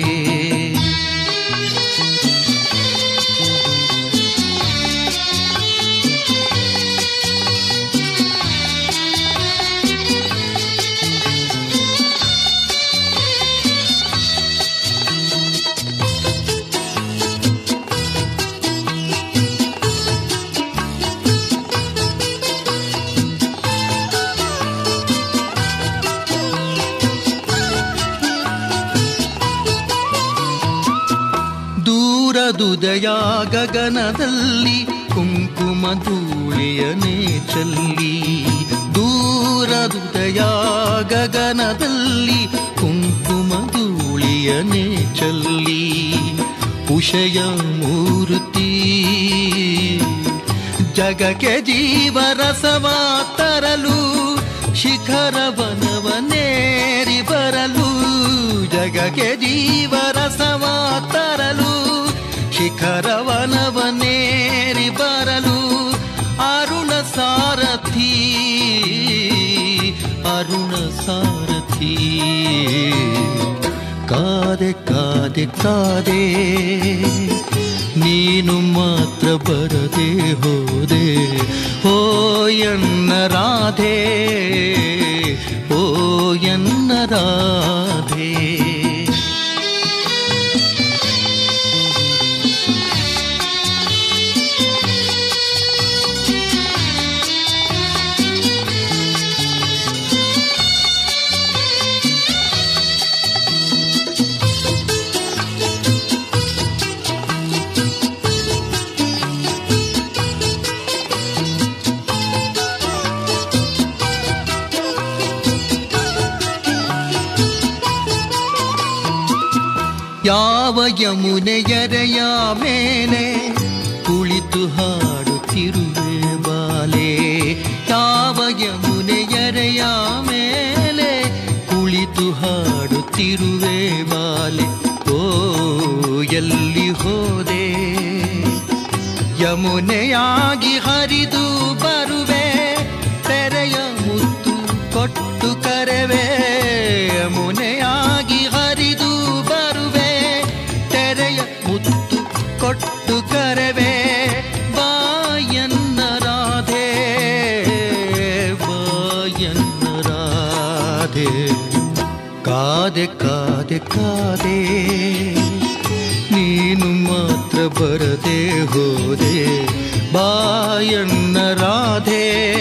ದೂರದುದಯ ಗಗನದಲ್ಲಿ ಕುಂಕುಮ ಧೂಳಿಯನೇ ಚಲ್ಲಿ ದೂರದುದಯ ಗಗನದಲ್ಲಿ ಕುಂಕುಮ ಧೂಳಿಯನೇ ಚಲ್ಲಿ ಉಷಯ ಮೂರ್ತಿ ಜಗಕ್ಕೆ ಜೀವರಸವ ತರಲು ಶಿಖರವನವನೇರಿ ಬರಲು ಜಗಕ್ಕೆ ಜೀವರಸವ ತರಲು ಶಿಖರವನವನೇರಿ ಬರಲು ಅರುಣ ಸಾರಥಿ ಅರುಣ ಸಾರಥಿ ಕಾದೆ ಕಾದೆ ಕಾದೆ ನೀನು ಮಾತ್ರ ಬರದೆ ಹೋದೆ ಓ ಎನ್ನ ರಾಧೆ ಓ ಎನ್ನ ರಾಧೆ ಯಾವ ಯಮುನೆಯರೆಯ ಮೇಲೆ ಕುಳಿತು ಹಾಡುತ್ತಿರುವೆ ಬಾಲೆ ಯಾವ ಯಮುನೆಯರೆಯ ಮೇಲೆ ಕುಳಿತು ಹಾಡುತ್ತಿರುವೆ ಬಾಲೆ ಓ ಎಲ್ಲಿ ಹೋದೆ ಯಮುನೆಯಾಗಿ ಹರಿದು ಬರುವೆ ತೆರೆಯ ಮುತ್ತು ಕೊಟ್ಟು ಕರೆವೆ ಯಮುನೆಯಾಗಿ ಹರಿದು ಬರುವೆ ತೆರೆಯ ಮುತ್ತು ಕೊಟ್ಟು ಕರೆವೆ ಬಾಯನ್ನ ರಾಧೆ ಬಾಯನ್ನ ರಾಧೆ ಕಾದೆ ಕಾದೆ ಕಾದೆ ನೀನು ಮಾತ್ರ ಬರದೆ ಹೋದೆ ಬಾಯನ್ನ ರಾಧೆ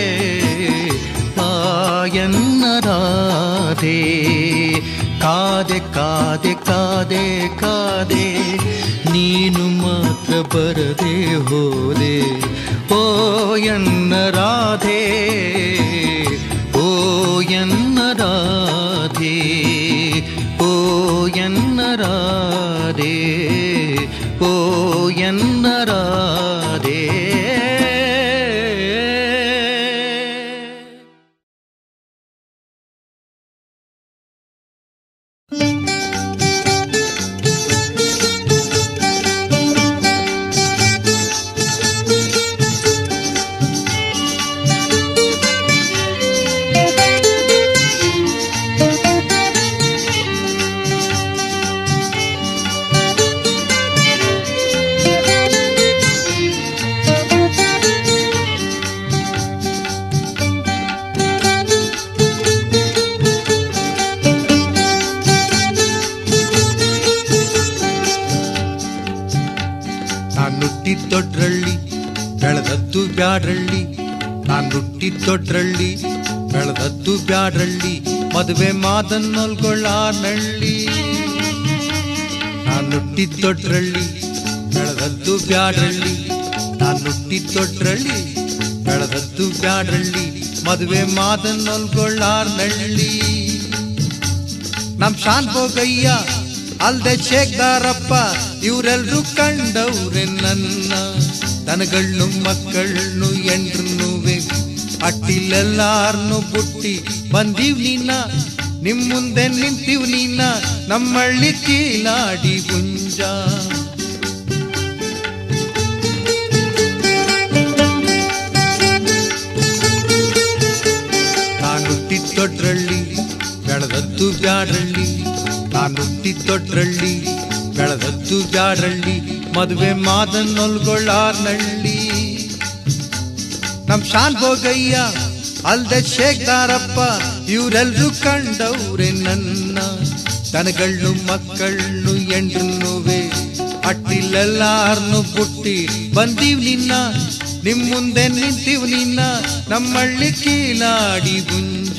ಬಾಯನ್ನ ರಾಧೆ ಕಾದೆ ಕಾದೆ ಕಾದೆ ಕಾದೆ ನೀನು ಮಾತ್ರ ಬರದೆ ಹೋದೆ ಓ ಎನ್ನ ರಾಧೆ ಓ ಎನ್ನ ರಾಧೆ ಓ ಎನ್ನ ರಾಧೆ ಓ ಎನ್ನ ರಾಧೆ ನಾನ್ ಹುಟ್ಟಿದ್ದೊಡ್ರಳ್ಳಿ ಬೆಳೆದದ್ದು ಬ್ಯಾಡ್ರಳ್ಳಿ ನಾನ್ ಹುಟ್ಟಿದ್ದೊಡ್ರಳ್ಳಿ ಬೆಳೆದದ್ದು ಬ್ಯಾಡ್ರಳ್ಳಿ ಮದುವೆ ಮಾದನ್ನೊಲ್ಗೊಳ್ಳಾನಳ್ಳಿ ನಾನ್ ಹುಟ್ಟಿದ್ದೊಡ್ರಳ್ಳಿ ಬೆಳೆದದ್ದು ಬ್ಯಾಡ್ರಳ್ಳಿ ನಾನ್ ಹುಟ್ಟಿದ್ದೊಡ್ರಳ್ಳಿ ಬೆಳೆದದ್ದು ಬ್ಯಾಡ್ರಳ್ಳಿ ಮದುವೆ ಮಾದನ್ನೊಲ್ಗೊಳ್ಳಾರ್ನಳ್ಳಿ ನಮ್ ಶಾನ್ ಭೋಗಯ್ಯ ಅಲ್ದೆ ಶೇಖದಾರಪ್ಪ ಇವರೆಲ್ರು ಕಂಡವ್ರೆ ನನ್ನ ದನಗಳ್ನು ಮಕ್ಕಳ್ನು ಎಂಡ್ರನ್ನುವೆ ಅಟ್ಟಿಲೆಲ್ಲಾರ್ನು ಬುಟ್ಟಿ ಬಂದೀವ್ ನೀನ ನಿಮ್ ಮುಂದೆ ನಿಂತೀವ್ ನೀನ ನಮ್ಮಳ್ಳಿ ಕೀಲಾಡಿ ಗುಂಜ ನಾನು ಹುಟ್ಟಿದ್ದೊಡ್ರಳ್ಳಿ ಬೆಳೆದದ್ದು ಬ್ಯಾಡ್ರಳ್ಳಿ ನಾನು ಹುಟ್ಟಿದ್ದೊಡ್ರಳ್ಳಿ ಬೆಳೆದದ್ದು ಬ್ಯಾಡ್ರಳ್ಳಿ ಮದುವೆ ಮಾದನ್ನೊಲ್ಗೊಳ್ಳಾರ್ನಳ್ಳಿ ನಮ್ ಶಾನ್ ಭೋಗಯ್ಯ ಅಲ್ದೆ ಶೇಖದಾರಪ್ಪ ಇವರೆಲ್ರು ಕಂಡವ್ರೆ ನನ್ನ ದನಗಳ್ನು ಮಕ್ಕಳ್ನು ಎಂಡ್ರನ್ನುವೆ ಅಟ್ಟಿಲೆಲ್ಲಾರ್ನು ಬುಟ್ಟಿ ಬಂದೀವ್ ನಿನ್ನ ನಿಮ್ ಮುಂದೆ ನಿಂತೀವ್ ನಿನ್ನ ನಮ್ಮಳ್ಳಿ ಕೀಲಾಡಿ ಗುಂಜ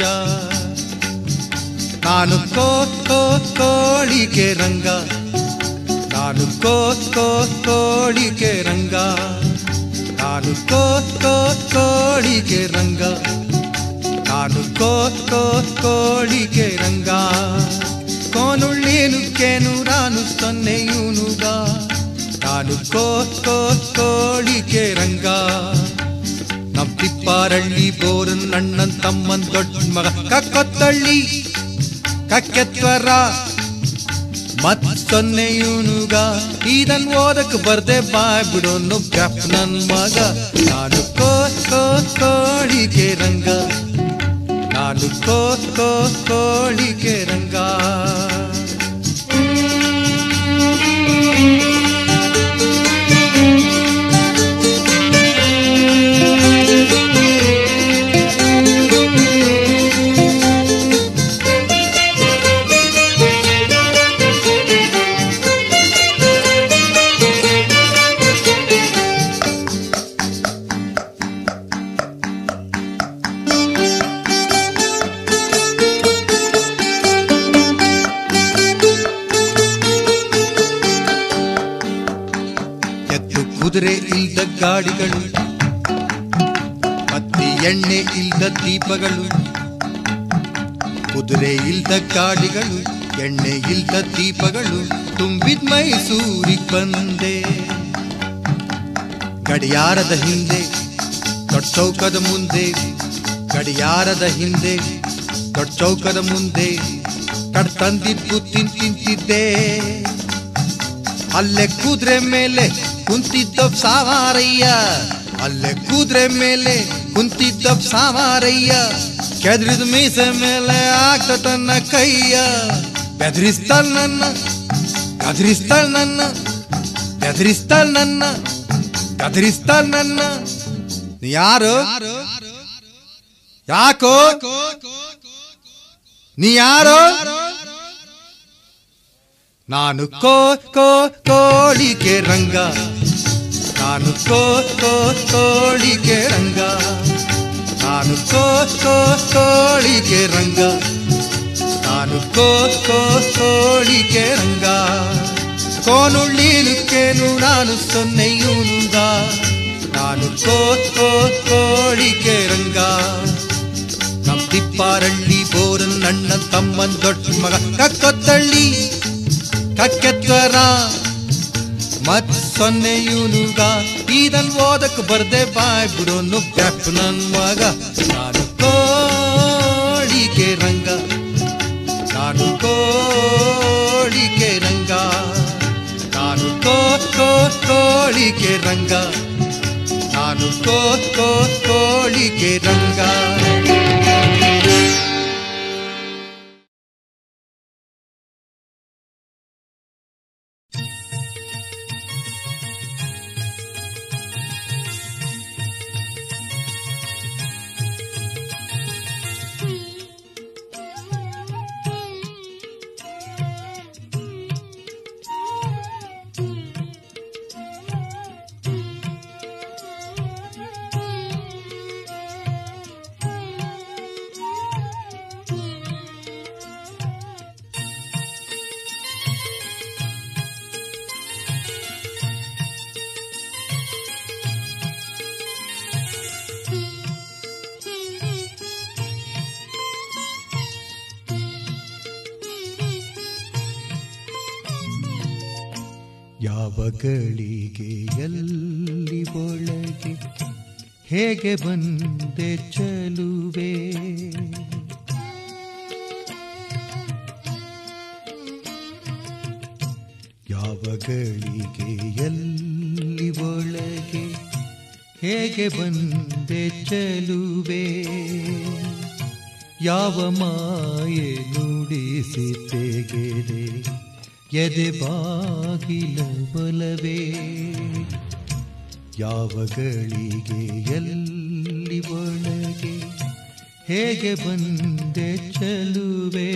ನಾನು ಕೋ ಕೋ ಕೋಳಿಗೆ ರಂಗ ನಾ ನಾನು ಕೋ ಕೋ ಕೋಳಿಗೆ ರಂಗ ನಾನು ಕೋ ಕೋ ಕೋಳಿಗೆ ರಂಗ ನಾನು ಕೋ ಕೋ ಕೋಳಿಗೆ ರಂಗ ಕೋನುಳ್ಳೇನು ಕೇನು ನಾನು ಸೊನ್ನೆಯೂನುಗ ನಾನು ಕೋ ಕೋ ಕೋಳಿಗೆ ರಂಗ ನಮ್ ತಿಪ್ಪಾರಳ್ಳಿ ಬೋರನ್ ಅಣ್ಣನ್ ತಮ್ಮನ್ ದೊಡ್ಡ ಮಗ ಕಕ್ಕೊತ್ತಳ್ಳಿ ಕಕ್ಕೆತ್ವರ ಮತ್ ಸೊನ್ನೆಯೂನುಗ ಇದನ್ ಓದಕ್ ಬರ್ದೆ ಬಾಯ್ ಬಿಡೋನು ಬ್ಯಾಪ್ ನನ್ ಮಗ ನಾನು ಕೋ ಕೋ ಕೋಳಿಗೆ ರಂಗ ನಾನು ಕೋ ಕೋ ಕೋಳಿಗೆ ರಂಗ ಎತ್ತು ಕುದುರೆ ಇಲ್ದ ಗಾಡಿಗಳು ಮತ್ತಿ ಎಣ್ಣೆ ಇಲ್ದ ದೀಪಗಳು ಕುದುರೆ ಇಲ್ದ ಗಾಡಿಗಳು ಎಣ್ಣೆ ಇಲ್ದ ದೀಪಗಳು ತುಂಬಿದ್ ಮೈಸೂರಿಗ್ ಬಂದೆ ಗಡಿಯಾರದ ಹಿಂದೆ ದೊಡ್ಡ ಚೌಕದ ಮುಂದೆ ಗಡಿಯಾರದ ಹಿಂದೆ ದೊಡ್ಡ ಚೌಕದ ಮುಂದೆ ಕಡ್ ತಂದಿದ್ದು ತಿನ್ ತಿಂತಿದ್ದೆ ಅಲ್ಲೇ ಕುದುರೆ ಮೇಲೆ ಕುಂತಿದ್ದ ಸಾವಾರಯ್ಯ ಅಲ್ಲೇ ಕುದುರೆ ಮೇಲೆ ಕುಂತಿದ್ದ ಸಾವಾರಯ್ಯ ಕೆದ್ರಿದ ಮೀಸೆ ಮೇಲೆ ಆಗ್ತ ತನ್ನ ಕೈಯ ಬೆದರಿಸ್ತಾಳ ನನ್ನ ಗದರಿಸ್ತಾಳ ನನ್ನ ಬೆದರಿಸ್ತಾಳ ನನ್ನ ಗದರಿಸ್ತಾಳ ನನ್ನ ನೀ ಯಾರು ಯಾಕೋ ನೀ ಯಾರು ನಾನು ಕೋ ಕೋ ಕೋಳಿಗೆ ರಂಗ ನಾನು ಕೋ ಕೋ ಕೋಳಿಗೆ ರಂಗ ನಾನು ಕೋ ಕೋ ಕೋಳಿಗೆ ರಂಗ ನಾನು ಕೋ ಕೋ ಕೋಳಿಗೆ ರಂಗ ಕೋನುಳ್ಳಿಲುಕ್ಕೇನು ನಾನು ಸೊನ್ನೆಯೂನುಗ ನಾನು ಕೋ ಕೋ ಕೋಳಿಗೆ ರಂಗ ನಮ್ ತಿಪ್ಪಾರಳ್ಳಿ ಬೋರನ್ ಅಣ್ಣ ತಮ್ಮನ್ ದೊಡ್ಡ ಮಗ ಕಕ್ಕೊತ್ತಳ್ಳಿ ಕಕ್ಕೆತ್ವರ ಮತ್ ಸೊನ್ನೆಯೂನುಗ ಇದನ್ ಓದಕ್ ಬರ್ದೆ ಬಾಯ್ ಬಿಡೋನು ಬ್ಯಾಪ್ ನನ್ ಮಗ ನಾನು ಕೋಳಿಗೆ ರಂಗ ನಾನು ಕೋಳಿಗೆ ರಂಗ ನಾನು ಕೋ ಕೋ ಕೋಳಿಗೆ ರಂಗ ನಾನು ಕೋ ಕೋ ಕೋಳಿಗೆ ರಂಗ ಯಾವ ಗಳಿಗೆ ಎಲ್ಲಿ ಒಳಗೆ ಹೇಗೆ ಬಂದೆ ಚಲುವೆ ಯಾವ ಗಳಿಗೆ ಎಲ್ಲಿ ಒಳಗೆ ಹೇಗೆ ಬಂದೆ ಚಲುವೆ ಯಾವ ಮಾಯೆ ನುಡಿಸಿ ತೆಗೆದೆ ಎದೆ ಬಾಗಿಲ ಬಲವೇ ಯಾವ ಗಳಿಗೆ ಎಲ್ಲಿ ಒಳಗೆ ಹೇಗೆ ಬಂದೆ ಚಲುವೆ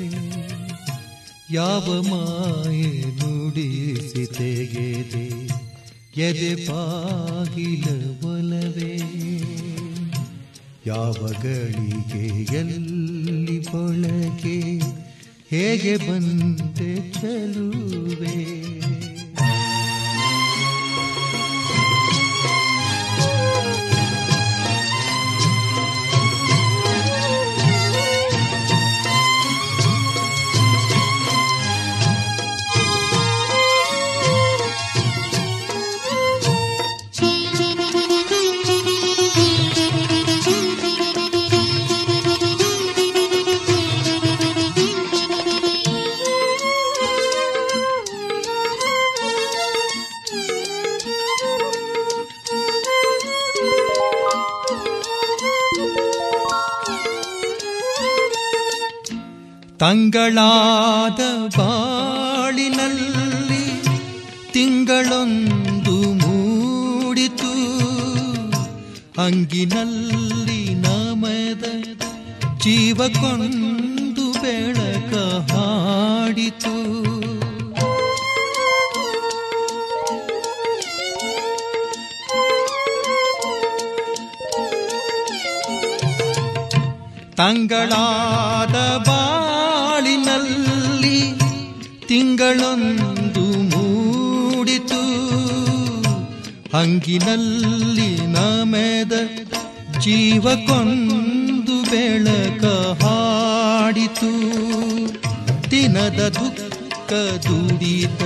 ಯಾವ ಮಾಯೆ ನುಡಿಸಿ ತೆಗೆದೆ ಎದೆ ಬಾಗಿಲ ಒಲವೇ ಯಾವ ಗಳಿಗೆ ಎಲ್ಲಿ ಒಳಗೆ ಹೇಗೆ ಬಂದೆ ಚಲುವೆ ತಂಗಳಾದ ಬಾಳಿನಲ್ಲಿ ತಿಂಗಳೊಂದು ಮೂಡಿತು ಅಂಗಿನಲ್ಲಿ ನಮದ ಜೀವಕ್ಕೊಂದು ಬೆಳಕ ಹಾಡಿತು ತಂಗಳಾದ ಬಾಳಿನಲ್ಲಿ ತಿಂಗಳೊಂದು ಮೂಡಿತು ಅಂಗಿನಲ್ಲಿ ನಮೆದ ಜೀವಕ್ಕೊಂದು ಬೆಳಕ ಹಾಡಿತು ದಿನದ ದುಃಖ ದುಡಿತ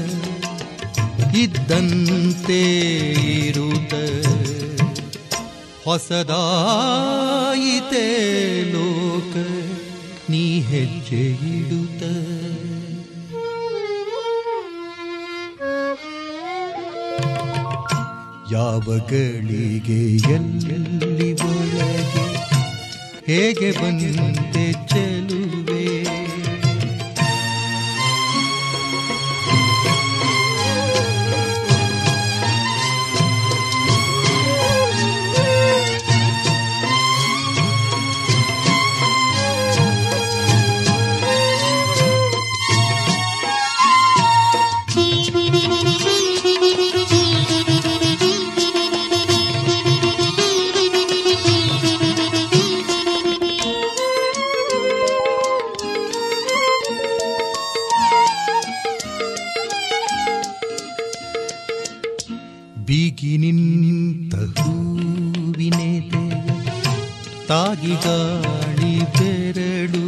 ಇದ್ದಂತೆ ಇರುತ್ತ ಹೊಸದಾಯಿತೆ ಲೋಕ ನೀ ಹೆಜ್ಜೆ ಇಡುತ್ತ ಯಾವ ಗಳಿಗೆ ಎಲ್ಲಿ ಒಳಗೆ ಹೇಗೆ ಬಂದೆ ಚೆಲುವೆ ಬೀಗಿ ನಿಂತ ಹೂವಿನೆದೆ ತಾಗಿ ಗಾಳಿ ಬೆರಳು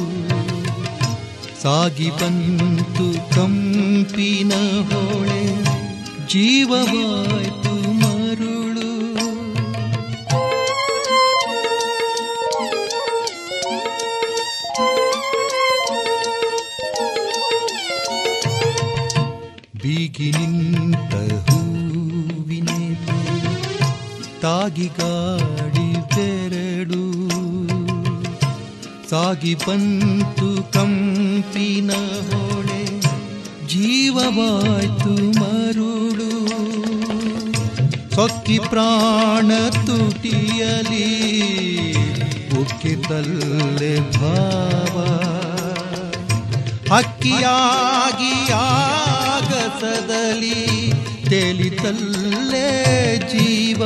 ಸಾಗಿ ಬಂತು ಕಂಪಿನ ಹೊಳೆ ಜೀವವಾಯ್ತು ಮರುಳು ಬೀಗಿ ನಿಂತ ಹೂವಿನೆದೆ ತಾಗಿ ಗಾಡಿ ಬೆರಡು ಸಾಗಿ ಬಂತು ಕಂಪಿನ ಹೊಳೆ ಜೀವವಾಯ್ತು ಮರುಳು ಸೊಕ್ಕಿ ಪ್ರಾಣ ತುಟಿಯಲಿ ಉಕ್ಕಿತಲ್ಲೆ ಭಾವ ಹಕ್ಕಿಯಾಗಿ ಆಗಸದಲ್ಲಿ ತೆಲಿತಲ್ಲೇ ಜೀವ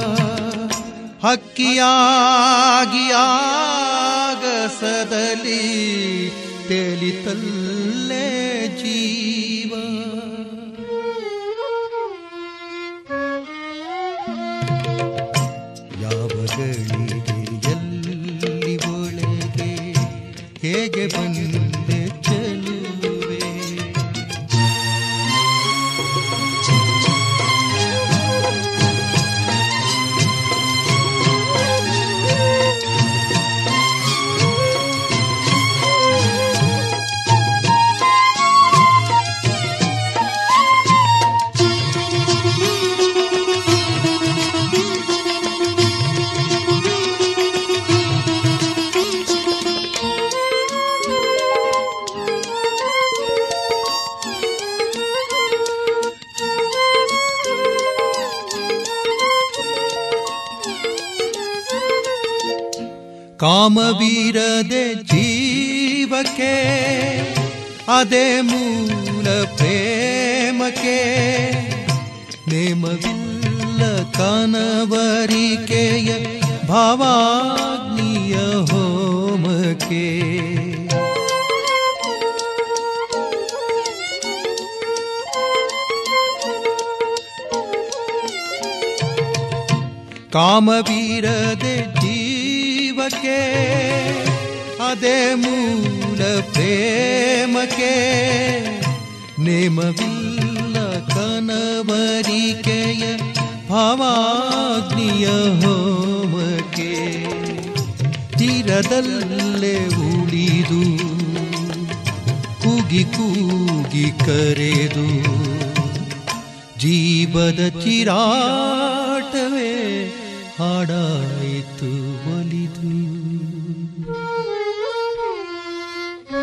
ಹಕ್ಕಿಯಾಗಿ ಆಗಸದಲ್ಲಿ ತೆಲಿತಲ್ಲೇ ಜೀವ ಯಾವ ಗಳಿಗೆ ಎಲ್ಲಿ ಒಳಗೆ ಹೇಗೆ ಬಂದೆ ಚೆಲುವೆ ಕಾಮವೀರದೆ ಜೀವಕ್ಕೆ ಅದೇ ಮೂಲ ಪ್ರೇಮಕ್ಕೆ ನೇಮವಿಲ್ಲ ಕನವರಿಕೆಯ ಭಾವಾಗ್ನಿಯ ಹೋಮಕ್ಕೆ ಕಾಮವೀರದೆ ಜೀವಕ್ಕೆ ಅದೇ ಮೂಲ ಪ್ರೇಮಕ್ಕೆ ನೇಮವಿಲ್ಲ ಕನವರಿಕೆಯ ಭಾವಾಗ್ನಿಯ ಹೋಮಕ್ಕೆ ತೀರದಲ್ಲೇ ಉಳಿದು ಕೂಗಿ ಕೂಗಿ ಕರೆದು ಜೀವದ ಚಿರಾಟವೇ ಹಾಡಾಯಿತು ಒಲಿದು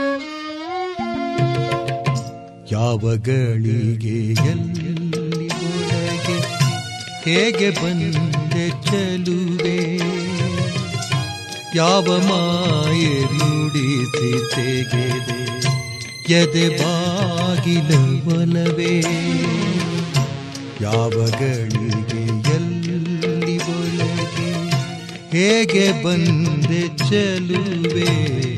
ಯಾವಗಳಿಗೆ ಎಲ್ಲಿ ಒಳಗೆ ಹೇಗೆ ಬಂದೆ ಚಲುವೆ ಯಾವ ಮಾಯೆ ನುಡಿಸಿ ತೆಗೆದೆ ಎದೆ ಬಾಗಿಲ ಒಲವೇ ಯಾವ ಗಳಿಗೆ ಎಲ್ಲಿ ಒಳಗೆ ಹೇಗೆ ಬಂದೆ ಚಲುವೆ